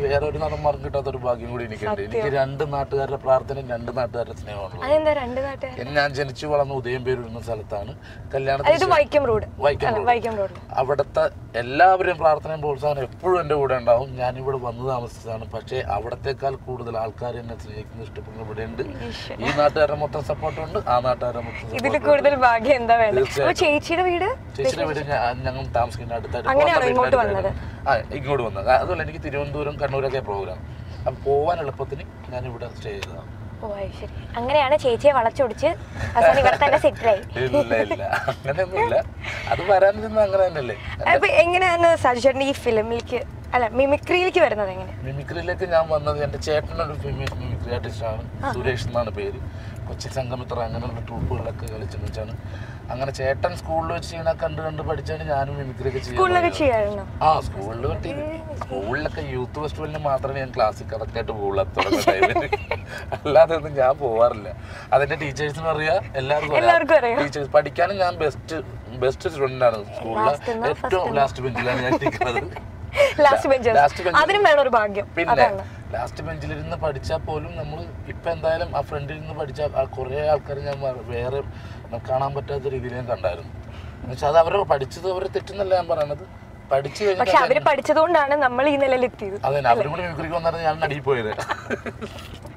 വേറെ ഒരു നടന്മാർക്കും കിട്ടാത്ത ഒരു ഭാഗ്യം കൂടി എനിക്കുണ്ട് എനിക്ക് രണ്ട് നാട്ടുകാരുടെ പ്രാർത്ഥനയും രണ്ട് നാട്ടുകാരുടെ സ്നേഹമാണ് അതെന്താ രണ്ട് നാട്ടുകാർ ഞാൻ ജനിച്ചു വളർന്ന ഉദയംപേരൂർ എന്ന സ്ഥലത്താണ് അതായത് കല്യാണത്തിന് Vaikom road Vaikom road. Vaikom road അവിടുത്തെ എല്ലാവരും പ്രാർത്ഥനയും പ്രോത്സാഹനം എപ്പോഴും എൻ്റെ കൂടെ ഉണ്ടാവും ഞാനിവിടെ വന്ന് താമസിച്ചതാണ് പക്ഷേ അവിടത്തേക്കാൾ കൂടുതൽ ആൾക്കാർ എന്നെ സ്നേഹിക്കുന്ന ഇഷ്ടപ്പെടുന്ന ഇവിടെ ഉണ്ട് ഈ നാട്ടുകാരുടെ മൊത്തം സപ്പോർട്ട് ഉണ്ട് ആ നാട്ടുകാരുടെ മൊത്തം ഇതിൽ support ഉണ്ട്. കൂടുതൽ ഭാഗ്യം എന്താ വേണ്ടത് അപ്പൊ തീർച്ചയായിട്ടും. ചേച്ചിയുടെ വീട് ചേച്ചിയുടെ വീട് ഞാൻ- ഞങ്ങൾ താമസിക്കുന്ന അടുത്തായിട്ട് അങ്ങനെയാണോ പുറത്തെ ഇങ്ങോട്ട് വീട്ടിലായിട്ട് ആ ഇങ്ങോട്ട് വന്നത് അതുപോലെ എനിക്ക് തിരുവനന്തപുരം കണ്ണൂരൊക്കെ പ്രോഗ്രാം അപ്പം പോവാൻ എളുപ്പത്തിന് ഞാൻ ഇവിടെ സ്റ്റേ ചെയ്തതാണ് ഓ അത് ശരി അങ്ങനെയാണ് ചേച്ചിയെ വളച്ചൊടിച്ച് അവസാനം ഇവിടെ തന്നെ സെറ്റിലായി ഇല്ല ഇല്ല അങ്ങനെയൊന്നുമില്ല അത് വരാനിരുന്ന അങ്ങനെ തന്നെയല്ലേ അപ്പൊ എങ്ങനെയാണ് സാജു ചേട്ടൻ ഈ ഫിലിമിലേക്ക് അല്ല മിമിക്രിയിലേക്ക് വരുന്നത് എങ്ങനെ മിമിക്രിയിലേക്ക് ഞാൻ വന്നത് എൻ്റെ ചേട്ടനൊരു ഫേമസ് മിമിക്രി ആർട്ടിസ്റ്റാണ് സുരേഷ് എന്നാണ് പേര് കൊച്ചി സംഗമിത്ര അങ്ങനെയുള്ള ട്രൂപ്പുകളൊക്കെ കളിച്ചെന്ന് വെച്ചാണ് അങ്ങനെ ചേട്ടൻ സ്കൂളിൽ വെച്ച് ചെയ്യണ കണ്ട് കണ്ട് പഠിച്ചാണ് ഞാനും മിമിക്രിയൊക്കെ സ്കൂളിലൊക്കെ ചെയ്യുന്നത് ചെയ്യാറുണ്ടോ ആ സ്കൂളിൽ പറ്റി സ്കൂളിലൊക്കെ യൂത്ത് ഫെസ്റ്റിവലിന് മാത്രമേ ഞാൻ ക്ലാസ്സിൽ കറക്റ്റായിട്ട് പോകുള്ളൂ തുടങ്ങുന്ന ടൈമിൽ അല്ലാതെ ഒന്നും ഞാൻ പോവാറില്ല അതെന്റെ ടീച്ചേഴ്സിനും അറിയാം എല്ലാവർക്കും എല്ലാവർക്കും അറിയാം. ടീച്ചേഴ്സ് പഠിക്കാനും ഞാൻ ബെസ്റ്റ് ബെസ്റ്റ് സ്റ്റുഡന്റ് ആണ് സ്കൂളിലെ Last എന്നോ first ഏറ്റവും ലാസ്റ്റ് ബെഞ്ചിലാണ് ഞാൻ ഇരിക്കുന്നത് ലാസ്റ്റ് ബെഞ്ച് Last bench. അതിനും വേണം ഒരു ഭാഗ്യം പിന്നെ അതാണ് ലാസ്റ്റ് ബെഞ്ചിലിരുന്ന് പഠിച്ചാൽ പോലും നമ്മൾ ഇപ്പൊ എന്തായാലും ആ ഫ്രണ്ടിൽ നിന്ന് പഠിച്ച കുറെ ആൾക്കാർ ഞാൻ വേ- വേറെ കാണാൻ പറ്റാത്ത രീതിയിൽ ഞാൻ കണ്ടായിരുന്നു എന്നുവെച്ചാൽ അത് അവരെ പഠിച്ചത് അവരെ തെറ്റെന്നല്ല ഞാൻ പറയണത് പഠിച്ചു പക്ഷെ കഴിഞ്ഞാൽ അവര് പഠിച്ചതുകൊണ്ടാണ് നമ്മൾ ഈ നിലയിലെത്തിയത് അതെ അവരും കൂടി മിമിക്രിക്ക് വന്നായിരുന്നു ഞാൻ നടിയിൽ പോയത്